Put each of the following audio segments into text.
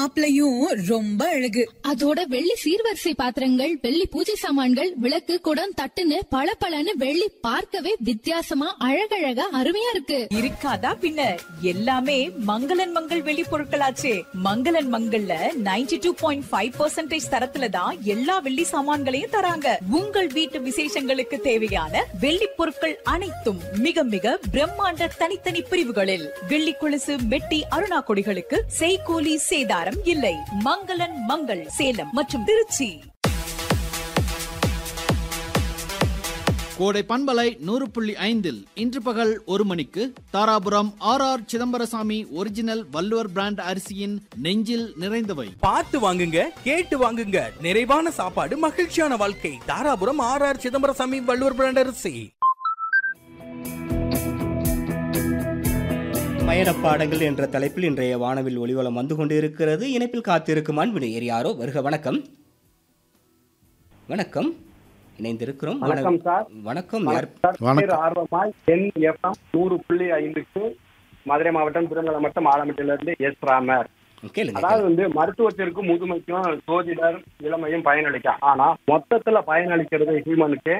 மாப்பிளையும் ரொம்ப அழகு அதோட வெள்ளி சீர்வரிசை பாத்திரங்கள் வெள்ளி பூஜை சாமான்கள் விளக்கு குடம் தட்டுன்னு பளபளன்னு வெள்ளி பார்க்கவே வித்தியாசமா அழகழகா அருமையா இருக்கு இருக்காதா பின்ன எல்லாமே மங்களன் மங்கள் வெளி பொருட்களாச்சே மங்களன் மங்கள்ல 92.5% டூ பாயிண்ட் ஃபைவ் பர்சன்டேஜ் தரத்துல தான் எல்லா வெள்ளி சாமான்களையும் தராங்க உங்கள் வீட்டு விசேஷங்களுக்கு தேவையான வெள்ளி பொருட்கள் அனைத்தும் மிக மிக பிரம்மாண்ட தனித்தனி பிரிவுகளில் வெள்ளி கொலுசு மெட்டி அருணா கொடிகளுக்கு செய்கூலி சேதாரம் இல்லை மங்களன் மங்கள் சேலம் மற்றும் திருச்சி கோடை பண்பலை நூறு புள்ளி ஐந்தில் இன்று பகல் ஒரு மணிக்கு Dharapuram R R Chidambarasamy original Valluvar brand அரிசியின் நெஞ்சில் நிறைந்தவை பார்த்து வாங்குங்க கேட்டு வாங்குங்க நிறைவான சாப்பாடு மகிழ்ச்சியான வாழ்க்கை Dharapuram R R Chidambarasamy Valluvar brand அரிசி பயணப் பாடங்கள் என்ற தலைப்பில் இன்றைய வானவில் ஒளிவலம் வந்து கொண்டிருக்கிறது இணைப்பில் காத்திருக்கும் அன்பினை யாரோ வருக வணக்கம் வணக்கம் இணைந்திருக்கிறோம் வணக்கம் சார் வணக்கம் யார் சார் பேர் ஆர்வமாய் என் எஃப்எம் நூறு புள்ளி ஐந்துக்கு மதுரை மாவட்டம் திருமலை மாவட்டம் ஆலமட்டில இருந்து எஸ் ராமர் கேளுங்க அதாவது வந்து மருத்துவத்திற்கும் முதுமைக்கும் சோதிடர் இளமையும் பயனளிக்கும் ஆனா மொத்தத்துல பயனளிக்கிறது ஹியூமனுக்கு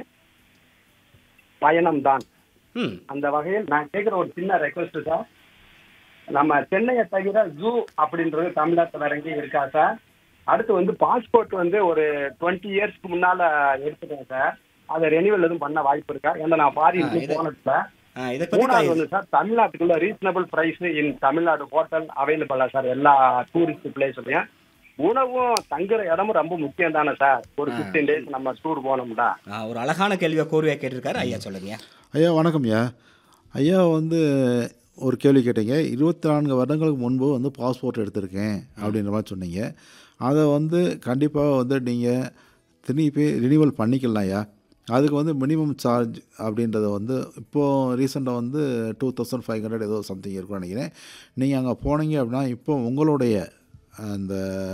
பயணம் தான் ம் அந்த வகையில் நான் கேட்கிற ஒரு சின்ன ரெக்வஸ்ட் சார் நம்ம சென்னையை தவிர ஜூ அப்படின்றது தமிழ்நாட்டில் வேற எங்கேயும் இருக்கா சார் அடுத்து வந்து பாஸ்போர்ட் வந்து ஒரு டுவெண்ட்டி இயர்ஸ்க்கு முன்னால எடுத்துட்டேன் சார் அதை ரெனிவல் எதுவும் பண்ண வாய்ப்பு இருக்கா ஏன்னா நான் ஆ, ஃபாரின் இது- போனதுல ஆ, இதை பத்தி மூணாவது கா- வந்து சார் தமிழ்நாட்டுக்குள்ள reasonable price in Tamil Nadu hotel அவைலபிளா சார் எல்லா டூரிஸ்ட் பிளேஸ்லயும் உணவும் தங்குற இடமும் ரொம்ப முக்கியம் தானே சார் ஒரு ஆ. பிப்டீன் டேஸ் நம்ம டூர் போனோம்னா ஆ, ஒரு அழகான கேள்வியை கோர்வையா கேட்டிருக்காரு ஐயா சொல்லுங்க ஐயா வணக்கம் ஐயா ஐயா வந்து ஒரு கேள்வி கேட்டீங்க இருபத்தி நான்கு வருடங்களுக்கு முன்பு வந்து பாஸ்போர்ட் எடுத்திருக்கேன் அப்படின்ற மாதிரி சொன்னீங்க அதை வந்து கண்டிப்பாக வந்து நீங்கள் திருப்பி ரினிவல் பண்ணிக்கலாம் ஐயா அதுக்கு வந்து மினிமம் சார்ஜ் அப்படின்றத வந்து இப்போது ரீசெண்டாக வந்து டூ தௌசண்ட் ஃபைவ் ஹண்ட்ரட் ஏதோ சம்திங் இருக்கும்னு நினைக்கிறேன் நீங்கள் அங்கே போனீங்க அப்படின்னா இப்போ உங்களுடைய அந்த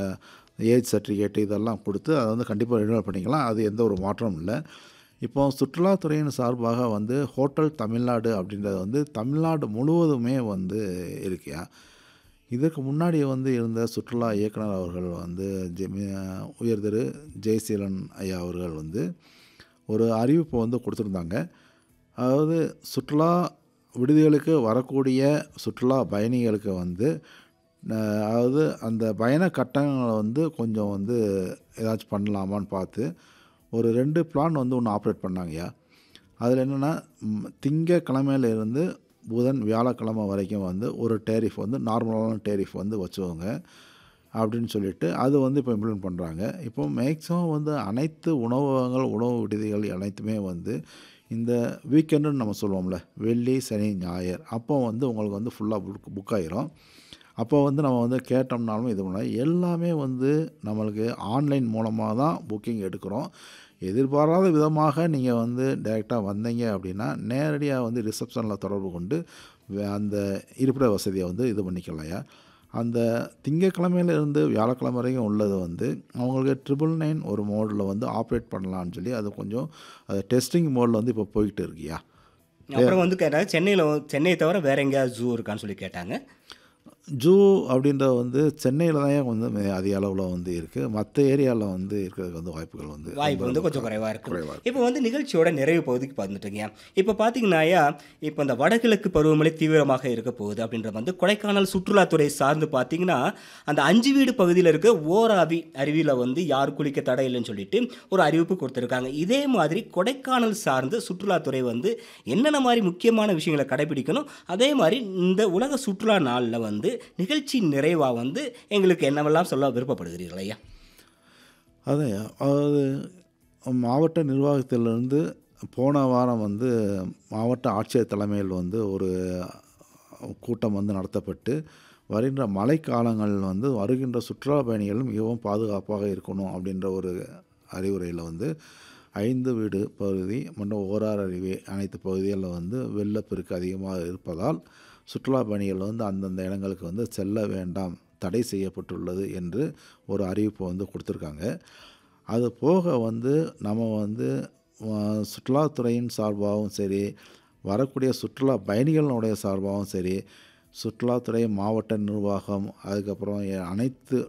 ஏஜ் சர்டிஃபிகேட் இதெல்லாம் கொடுத்து அதை வந்து கண்டிப்பாக ரினிவல் பண்ணிக்கலாம் அது எந்த ஒரு மாற்றமும் இல்லை இப்போ சுற்றுலாத்துறையின் சார்பாக வந்து ஹோட்டல் தமிழ்நாடு அப்படின்றது வந்து தமிழ்நாடு முழுவதுமே வந்து இருக்கியா இதற்கு முன்னாடி வந்து இருந்த சுற்றுலா இயக்குனர் அவர்கள் வந்து ஜெமி உயர் திரு ஜெயசீலன் ஐயா அவர்கள் வந்து ஒரு அறிவிப்பை வந்து கொடுத்துருந்தாங்க அதாவது சுற்றுலா விடுதிகளுக்கு வரக்கூடிய சுற்றுலா பயணிகளுக்கு வந்து அஹ், அதாவது அந்த பயண கட்டணங்களை வந்து கொஞ்சம் வந்து ஏதாச்சும் பண்ணலாமான்னு பார்த்து ஒரு ரெண்டு பிளான் வந்து ஒன்று ஆப்ரேட் பண்ணாங்கய்யா அதில் என்னென்னா திங்கக்கிழமையில இருந்து புதன் வியாழக்கிழமை வரைக்கும் வந்து ஒரு டேரிஃப் வந்து நார்மலான டேரிஃப் வந்து வச்சுக்கோங்க அப்படின்னு சொல்லிட்டு அது வந்து இப்போ இம்ப்ளிமெண்ட் பண்ணுறாங்க இப்போ மேக்ஸிமம் வந்து அனைத்து உணவகங்கள் உணவு விடுதிகள் அனைத்துமே வந்து இந்த வீக்கெண்டுன்னு நம்ம சொல்லுவோம்ல வெள்ளி சனி ஞாயிறு அப்போ வந்து உங்களுக்கு வந்து ஃபுல்லாக புக் புக் ஆயிரும் அப்போ வந்து நம்ம வந்து கேட்டோம்னாலும் இது பண்ண எல்லாமே வந்து நம்மளுக்கு ஆன்லைன் மூலமாக தான் புக்கிங் எடுக்கிறோம் எதிர்பாராத விதமாக நீங்கள் வந்து டைரெக்டாக வந்தீங்க அப்படின்னா நேரடியாக வந்து ரிசப்ஷனில் தொடர்பு கொண்டு வே- அந்த இருப்பிட வசதியை வந்து இது பண்ணிக்கலாம்யா அந்த திங்கக்கிழமையில இருந்து வியாழக்கிழமை வரைக்கும் உள்ளது வந்து அவங்களுக்கு ட்ரிபிள் நைன் ஒரு மோடில் வந்து ஆப்ரேட் பண்ணலாம்னு சொல்லி அது கொஞ்சம் அது டெஸ்டிங் மோடில் வந்து இப்போ போய்கிட்டு இருக்கியா அப்புறம் வந்து கேட்டாங்க சென்னையில் சென்னையை தவிர வேற எங்கேயாவது ஜூ இருக்கான்னு சொல்லி கேட்டாங்க ஜூ அப்படின்றது வந்து சென்னையில் தான் வந்து மே- அதிக அளவில் வந்து இருக்குது மற்ற ஏரியாவில் வந்து இருக்கிறதுக்கு வந்து வாய்ப்புகள் வந்து வாய்ப்பு வந்து ரொம்ப கொஞ்சம் குறைவாக இருக்கும் குறைவா இப்போ வந்து நிகழ்ச்சியோட நிறைவு பகுதிக்கு பார்த்துட்டுங்க இப்போ பார்த்தீங்கன்னாயா இப்போ இந்த வடகிழக்கு பருவமழை தீவிரமாக இருக்க போகுது அப்படின்ற வந்து கொடைக்கானல் சுற்றுலாத்துறை சார்ந்து பார்த்தீங்கன்னா அந்த அஞ்சு வீடு பகுதியில் இருக்க ஓராவி அருவியில் வந்து யார் குளிக்க தடை இல்லைன்னு சொல்லிட்டு ஒரு அறிவிப்பு கொடுத்துருக்காங்க இதே மாதிரி கொடைக்கானல் சார்ந்து சுற்றுலாத்துறை வந்து என்னென்ன மாதிரி முக்கியமான விஷயங்களை கடைபிடிக்கணும் அதே மாதிரி இந்த உலக சுற்றுலா நாளில் வந்து நிகழ்ச்சி நிறைவாக வந்து எங்களுக்கு என்னவெல்லாம் சொல்ல விருப்பப்படுகிறீர்கள் ஐயா அதான் அதாவது மாவட்ட நிர்வாகத்திலிருந்து போன வாரம் வந்து மாவட்ட ஆட்சியர் தலைமையில் வந்து ஒரு கூட்டம் வந்து நடத்தப்பட்டு வருகின்ற மழைக்காலங்கள் வந்து வருகின்ற சுற்றுலா பயணிகள் மிகவும் பாதுகாப்பாக இருக்கணும் அப்படின்ற ஒரு அறிவுரையில் வந்து ஐந்து வீடு பகுதி மற்றும் ஓரார் அருவி அனைத்து பகுதிகளில் வந்து வெள்ளப்பெருக்கு அதிகமாக இருப்பதால் சுற்றுலா பயணிகள் வந்து அந்தந்த இடங்களுக்கு வந்து செல்ல வேண்டாம் தடை செய்யப்பட்டுள்ளது என்று ஒரு அறிவிப்பு வந்து கொடுத்துருக்காங்க அது போக வந்து நம்ம வந்து அஹ், சுற்றுலாத்துறையின் சார்பாகவும் சரி வரக்கூடிய சுற்றுலா பயணிகளினுடைய சார்பாகவும் சரி சுற்றுலாத்துறை மாவட்ட நிர்வாகம் அதுக்கப்புறம் எ- அனைத்து